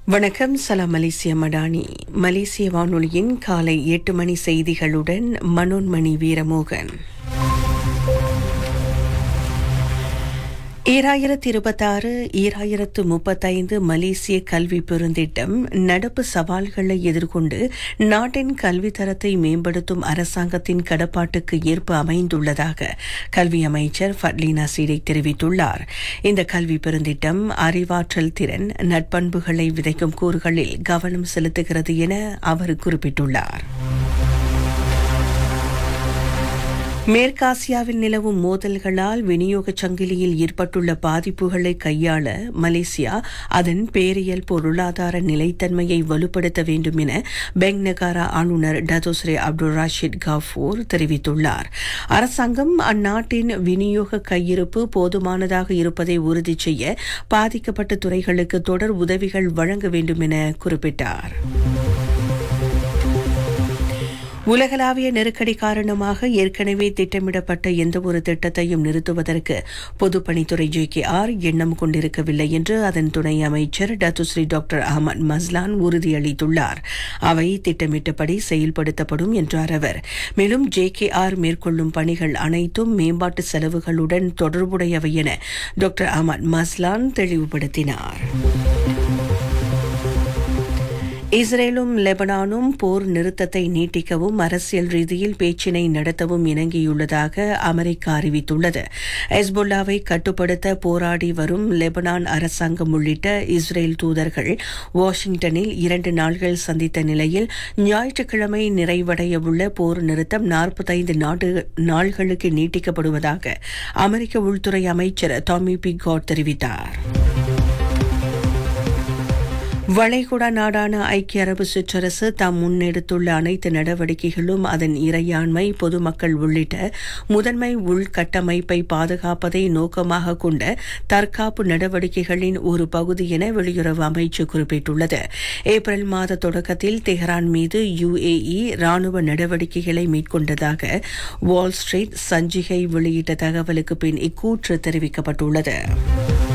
வணக்கம் சலாம் மலேசிய மடானி மலேசிய வானொலியின் காலை எட்டு மணி செய்திகளுடன் மனோன்மணி வீரமோகன் ஈராயிரத்து இருபத்தாறு ஈராயிரத்து முப்பத்தைந்து மலேசிய கல்வி பெருந்திட்டம் நடப்பு சவால்களை எதிர்கொண்டு நாட்டின் கல்வி தரத்தை மேம்படுத்தும் அரசாங்கத்தின் கடப்பாட்டுக்கு ஏற்ப அமைந்துள்ளதாக கல்வி அமைச்சர் ஃபட்லினா சீடை தெரிவித்துள்ளார் இந்த கல்வி பெருந்திட்டம் அறிவாற்றல் திறன் நட்பண்புகளை விதைக்கும் கூறுகளில் கவனம் செலுத்துகிறது என அவர் குறிப்பிட்டுள்ளார் மேற்காசியாவில் நிலவும் மோதல்களால் விநியோகச் சங்கிலியில் ஏற்பட்டுள்ள பாதிப்புகளை கையாள மலேசியா அதன் பேரியல் பொருளாதார நிலைத்தன்மையை வலுப்படுத்த வேண்டும் என பெங் நகாரா ஆளுநர் டதோஸ்ரே அப்துல் ராஷித் கஃபூர் தெரிவித்துள்ளார் அரசாங்கம் அந்நாட்டின் விநியோக கையிருப்பு போதுமானதாக இருப்பதை உறுதி செய்ய பாதிக்கப்பட்ட துறைகளுக்கு தொடர் உதவிகள் வழங்க வேண்டும் என குறிப்பிட்டார் உலகளாவிய நெருக்கடி காரணமாக ஏற்கனவே திட்டமிடப்பட்ட எந்தவொரு திட்டத்தையும் நிறுத்துவதற்கு பொதுப்பணித்துறை ஜே கே ஆர் எண்ணம் கொண்டிருக்கவில்லை என்று அதன் துணை அமைச்சர் டத்துஸ்ரீ டாக்டர் அஹமத் மஸ்லான் உறுதியளித்துள்ளார் அவை திட்டமிட்டபடி செயல்படுத்தப்படும் என்றார் அவர் மேலும் ஜே கே ஆர் மேற்கொள்ளும் பணிகள் அனைத்தும் மேம்பாட்டு செலவுகளுடன் தொடர்புடையவை என டாக்டர் அஹமத் மஸ்லான் தெளிவுபடுத்தினார் இஸ்ரேலும் லெபனானும் போர் நிறுத்தத்தை நீட்டிக்கவும் அரசியல் ரீதியில் பேச்சினை நடத்தவும் இணங்கியுள்ளதாக அமெரிக்கா அறிவித்துள்ளது ஹெஸ்புல்லாவை கட்டுப்படுத்த போராடி வரும் லெபனான் அரசாங்கம் உள்ளிட்ட இஸ்ரேல் தூதர்கள் வாஷிங்டனில் இரண்டு நாள்கள் சந்தித்த நிலையில் ஞாயிற்றுக்கிழமை நிறைவடையவுள்ள போர் நிறுத்தம் நாற்பத்தைந்து நாள்களுக்கு நீட்டிக்கப்படுவதாக அமெரிக்க உள்துறை அமைச்சர் டாமி பி காட் தெரிவித்தார் வளைகுடா நாடான ஐக்கிய அரபு சிற்றரசு தாம் முன்னெடுத்துள்ள அனைத்து நடவடிக்கைகளும் அதன் இறையாண்மை பொதுமக்கள் உள்ளிட்ட முதன்மை உள்கட்டமைப்பை பாதுகாப்பதை நோக்கமாக கொண்ட தற்காப்பு நடவடிக்கைகளின் ஒரு பகுதி என வெளியுறவு அமைச்சு குறிப்பிட்டுள்ளது ஏப்ரல் மாத தொடக்கத்தில் தெஹ்ரான் மீது யுஏஇ ராணுவ நடவடிக்கைகளை மேற்கொண்டதாக வால் ஸ்ட்ரீட் சஞ்சிகை வெளியிட்ட தகவலுக்கு பின் இக்கூற்று தெரிவிக்கப்பட்டுள்ளது